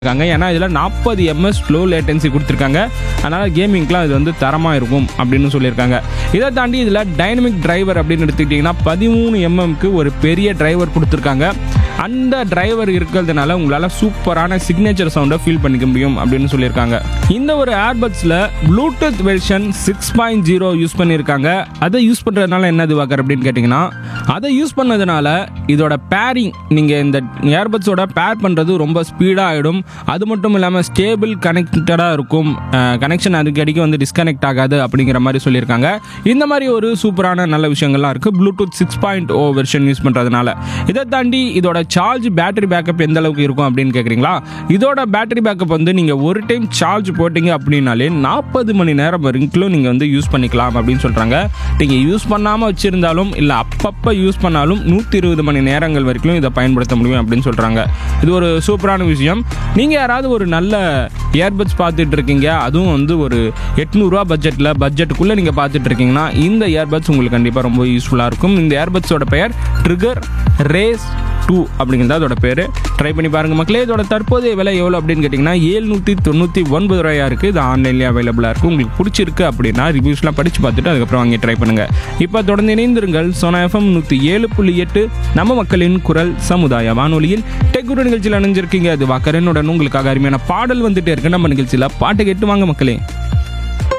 இருக்காங்க ஏன்னா இதில் நாற்பது எம்எஸ் ஸ்லோ லேட்டன்சி கொடுத்துருக்காங்க அதனால் கேமிங்க்குலாம் இது வந்து தரமாக இருக்கும் அப்படின்னு சொல்லியிருக்காங்க இதை தாண்டி இதில் டைனமிக் டிரைவர் அப்படின்னு எடுத்துக்கிட்டிங்கன்னா பதிமூணு எம்எம்க்கு ஒரு பெரிய டிரைவர் கொடுத்துருக்காங்க அந்த டிரைவர் இருக்கிறதுனால உங்களால் சூப்பரான சிக்னேச்சர் சவுண்டை ஃபீல் பண்ணிக்க முடியும் அப்படின்னு சொல்லியிருக்காங்க இந்த ஒரு ஏர்பட்ஸில் Bluetooth version six point zero use பண்ணியிருக்காங்க அதை யூஸ் பண்ணுறதுனால என்ன இதுவாக்கர் அப்படின்னு கேட்டிங்கன்னா அதை யூஸ் பண்ணதுனால இதோட பேரிங் நீங்கள் இந்த ஏர்பட்ஸோட பேர் பண்ணுறது ரொம்ப ஸ்பீடாக ஆகிடும் அது மட்டும் இல்லாமல் ஸ்டேபிள் கனெக்டடாக இருக்கும் கனெக்ஷன் அடிக்கடிக்கு வந்து டிஸ்கனெக்ட் ஆகாது அப்படிங்கிற மாதிரி சொல்லியிருக்காங்க இந்த மாதிரி ஒரு சூப்பரான நல்ல விஷயங்கள்லாம் இருக்குது Bluetooth six point O version use பண்ணுறதுனால இதை தாண்டி இதோட சார்ஜ் பேட்டரி பேக்கப் எந்த அளவுக்கு இருக்கும் அப்படின்னு கேட்குறீங்களா இதோட பேட்டரி பேக்கப் வந்து நீங்கள் ஒரு டைம் சார்ஜ் போட்டிங்க அப்படின்னாலே நாற்பது மணி நேரம் வரைக்கும் நீங்கள் வந்து யூஸ் பண்ணிக்கலாம் அப்படின்னு சொல்கிறாங்க நீங்கள் யூஸ் பண்ணாமல் வச்சுருந்தாலும் இல்லை அப்பப்போ யூஸ் பண்ணாலும் நூற்றி இருபது மணி நேரங்கள் வரைக்கும் இதை பயன்படுத்த முடியும் அப்படின்னு சொல்கிறாங்க இது ஒரு சூப்பரான விஷயம் நீங்கள் யாராவது ஒரு நல்ல இயர்பட்ஸ் பார்த்துட்டு இருக்கீங்க அதுவும் வந்து ஒரு எட்நூறுரூவா பட்ஜெட்டில் பட்ஜெட்டுக்குள்ளே நீங்கள் பார்த்துட்டு இருக்கீங்கன்னா இந்த இயர்பட்ஸ் உங்களுக்கு கண்டிப்பாக ரொம்ப யூஸ்ஃபுல்லாக இருக்கும் இந்த இயர்பட்ஸோட பெயர் ட்ரிகர் ரேஸ் டூ அப்படிங்கிறது அதோட பேர் ட்ரை பண்ணி பாருங்கள் மக்களே இதோட தற்போதைய விலை எவ்வளோ அப்படின்னு கேட்டிங்கன்னா ஏழ்நூற்றி தொண்ணூற்றி ஒன்பது ரூபாயா இருக்குது இது ஆன்லைன்லேயே அவைலபிளாக இருக்குது உங்களுக்கு பிடிச்சிருக்கு அப்படின்னா ரிவ்யூஸ்லாம் படித்து பார்த்துட்டு அதுக்கப்புறம் வாங்கி ட்ரை பண்ணுங்கள் இப்போ தொடர்ந்து இணைந்திருங்கள் சோனா எஃப்எம் நூற்றி ஏழு புள்ளி எட்டு நம்ம மக்களின் குரல் சமுதாய வானொலியில் டெக்குரு நிகழ்ச்சியில் அணிஞ்சிருக்கீங்க அது வாக்கரனுடன் உங்களுக்காக அருமையான பாடல் வந்துட்டே இருக்கு நம்ம நிகழ்ச்சியில் பாட்டு கேட்டு வாங்க மக்களே